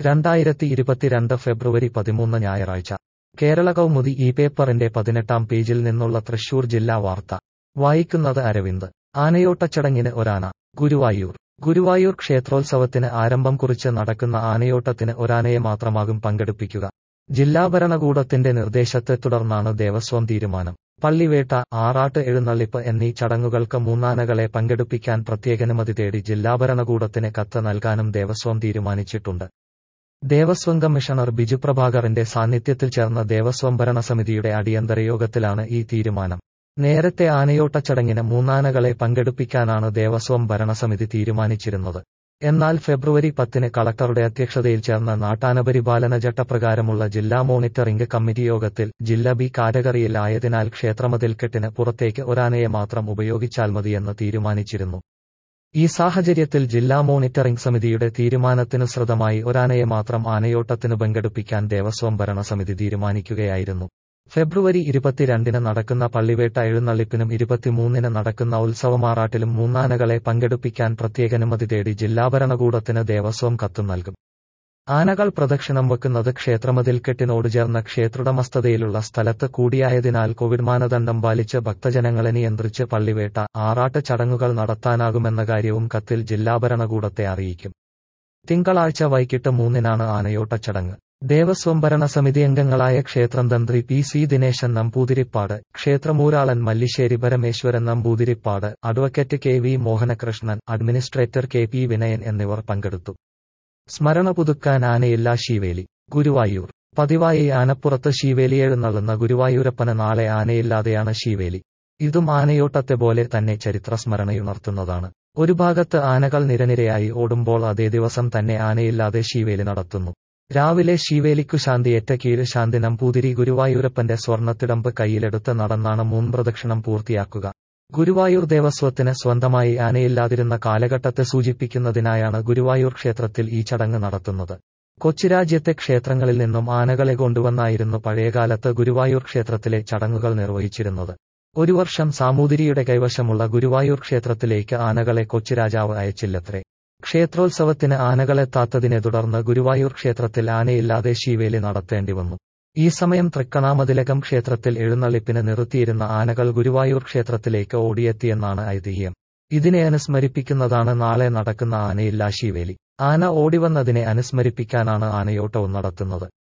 രണ്ടായിരത്തി ഇരുപത്തിരണ്ട് ഫെബ്രുവരി പതിമൂന്ന് ഞായറാഴ്ച കേരള കൗമുദി ഈ പേപ്പറിന്റെ പതിനെട്ടാം പേജിൽ നിന്നുള്ള തൃശൂർ ജില്ലാ വാർത്ത വായിക്കുന്നത് അരവിന്ദ് ആനയോട്ടച്ചടങ്ങിന് ഒരാന ഗുരുവായൂർ ഗുരുവായൂർ ക്ഷേത്രോത്സവത്തിന് ആരംഭം കുറിച്ച് നടക്കുന്ന ആനയോട്ടത്തിന് ഒരാനയെ മാത്രമാകും പങ്കെടുപ്പിക്കുക ജില്ലാ ഭരണകൂടത്തിന്റെ നിർദ്ദേശത്തെ തുടർന്നാണ് ദേവസ്വം തീരുമാനം പള്ളിവേട്ട ആറാട്ട് എഴുന്നള്ളിപ്പ് എന്നീ ചടങ്ങുകൾക്ക് മൂന്നാനകളെ പങ്കെടുപ്പിക്കാൻ പ്രത്യേകനുമതി തേടി ജില്ലാ ഭരണകൂടത്തിന് കത്ത് നൽകാനും ദേവസ്വം തീരുമാനിച്ചിട്ടുണ്ട് ദേവസ്വം കമ്മീഷണർ ബിജു പ്രഭാകറിന്റെ സാന്നിധ്യത്തിൽ ചേർന്ന ദേവസ്വം ഭരണസമിതിയുടെ അടിയന്തര യോഗത്തിലാണ് ഈ തീരുമാനം നേരത്തെ ആനയോട്ട ചടങ്ങിന് മൂന്നാനകളെ പങ്കെടുപ്പിക്കാനാണ് ദേവസ്വം ഭരണസമിതി തീരുമാനിച്ചിരുന്നത് എന്നാൽ ഫെബ്രുവരി പത്തിന് കളക്ടറുടെ അധ്യക്ഷതയിൽ ചേർന്ന നാട്ടാനപരിപാലന ചട്ടപ്രകാരമുള്ള ജില്ലാ മോണിറ്ററിംഗ് കമ്മിറ്റി യോഗത്തിൽ ജില്ല ബി കാറ്റഗറിയിൽ ആയതിനാൽ ക്ഷേത്രമതിൽക്കെട്ടിന് പുറത്തേക്ക് ഒരാനയെ മാത്രം ഉപയോഗിച്ചാൽ മതിയെന്ന് തീരുമാനിച്ചിരുന്നു ഈ സാഹചര്യത്തിൽ ജില്ലാ മോണിറ്ററിംഗ് സമിതിയുടെ തീരുമാനത്തിനുസൃതമായി ഒരാനയെ മാത്രം ആനയോട്ടത്തിന് പങ്കെടുപ്പിക്കാൻ ദേവസ്വം ഭരണസമിതി തീരുമാനിക്കുകയായിരുന്നു ഫെബ്രുവരി ഇരുപത്തിരണ്ടിന് നടക്കുന്ന പള്ളിവേട്ട എഴുന്നള്ളിപ്പിനും ഇരുപത്തിമൂന്നിന് നടക്കുന്ന ഉത്സവമാറാട്ടിലും മൂന്നാനകളെ പങ്കെടുപ്പിക്കാൻ പ്രത്യേകനുമതി തേടി ജില്ലാ ഭരണകൂടത്തിന് ദേവസ്വം കത്തും നൽകും ആനകൾ പ്രദക്ഷിണം വെക്കുന്നത് ക്ഷേത്രമതിൽക്കെട്ടിനോട് ചേർന്ന ക്ഷേത്രുടമസ്ഥതയിലുള്ള സ്ഥലത്ത് കൂടിയായതിനാൽ കോവിഡ് മാനദണ്ഡം പാലിച്ച് ഭക്തജനങ്ങളെ നിയന്ത്രിച്ച് പള്ളിവേട്ട ആറാട്ട് ചടങ്ങുകൾ നടത്താനാകുമെന്ന കാര്യവും കത്തിൽ ജില്ലാ ഭരണകൂടത്തെ അറിയിക്കും തിങ്കളാഴ്ച വൈകിട്ട് മൂന്നിനാണ് ആനയോട്ട ചടങ്ങ് ദേവസ്വം ഭരണസമിതി അംഗങ്ങളായ ക്ഷേത്രം തന്ത്രി പി സി ദിനേശൻ നമ്പൂതിരിപ്പാട് ക്ഷേത്രമൂരാളൻ Mallissery Parameswaran Namboothiripad advocate K V Mohanakrishnan administrator K P Vinayan എന്നിവർ പങ്കെടുത്തു സ്മരണ പുതുക്കാൻ ആനയില്ല ശീവേലി ഗുരുവായൂർ പതിവായി ആനപ്പുറത്ത് ശീവേലി എഴുന്നള്ളുന്ന ഗുരുവായൂരപ്പന് നാളെ ആനയില്ലാതെയാണ് ശീവേലി ഇതും ആനയോട്ടത്തെ പോലെ തന്നെ ചരിത്ര സ്മരണയുണർത്തുന്നതാണ് ഒരു ഭാഗത്ത് ആനകൾ നിരനിരയായി ഓടുമ്പോൾ അതേ ദിവസം തന്നെ ആനയില്ലാതെ ശീവേലി നടത്തുന്നു രാവിലെ ശീവേലിക്കു ശാന്തിയേറ്റ കീഴ് ശാന്തി നമ്പൂതിരി ഗുരുവായൂരപ്പന്റെ സ്വർണ്ണത്തിടമ്പ് കയ്യിലെടുത്ത് നടന്നാണ് മൂന്ന് പ്രദക്ഷിണം പൂർത്തിയാക്കുക ഗുരുവായൂർ ദേവസ്വത്തിന് സ്വന്തമായി ആനയില്ലാതിരുന്ന കാലഘട്ടത്തെ സൂചിപ്പിക്കുന്നതിനായാണ് ഗുരുവായൂർ ക്ഷേത്രത്തിൽ ഈ ചടങ്ങ് നടത്തുന്നത് കൊച്ചിരാജ്യത്തെ ക്ഷേത്രങ്ങളിൽ നിന്നും ആനകളെ കൊണ്ടുവന്നായിരുന്നു പഴയകാലത്ത് ഗുരുവായൂർ ക്ഷേത്രത്തിലെ ചടങ്ങുകൾ നിർവഹിച്ചിരുന്നത് ഒരു വർഷം സാമൂതിരിയുടെ കൈവശമുള്ള ഗുരുവായൂർ ക്ഷേത്രത്തിലേക്ക് ആനകളെ കൊച്ചിരാജാവ് അയച്ചില്ലത്രേ ക്ഷേത്രോത്സവത്തിന് ആനകളെത്താത്തതിനെ തുടർന്ന് ഗുരുവായൂർ ക്ഷേത്രത്തിൽ ആനയില്ലാതെ ശീവേലി നടത്തേണ്ടി വന്നു ഈ സമയം തൃക്കണാമതിലകം ക്ഷേത്രത്തിൽ എഴുന്നള്ളിപ്പിന് നിർത്തിയിരുന്ന ആനകൾ ഗുരുവായൂർ ക്ഷേത്രത്തിലേക്ക് ഓടിയെത്തിയെന്നാണ് ഐതിഹ്യം ഇതിനെ അനുസ്മരിപ്പിക്കുന്നതാണ് നാളെ നടക്കുന്ന ആനയില്ലാ ശീവേലി ആന ഓടിവന്നതിനെ അനുസ്മരിപ്പിക്കാനാണ് ആനയോട്ടവും നടത്തുന്നത്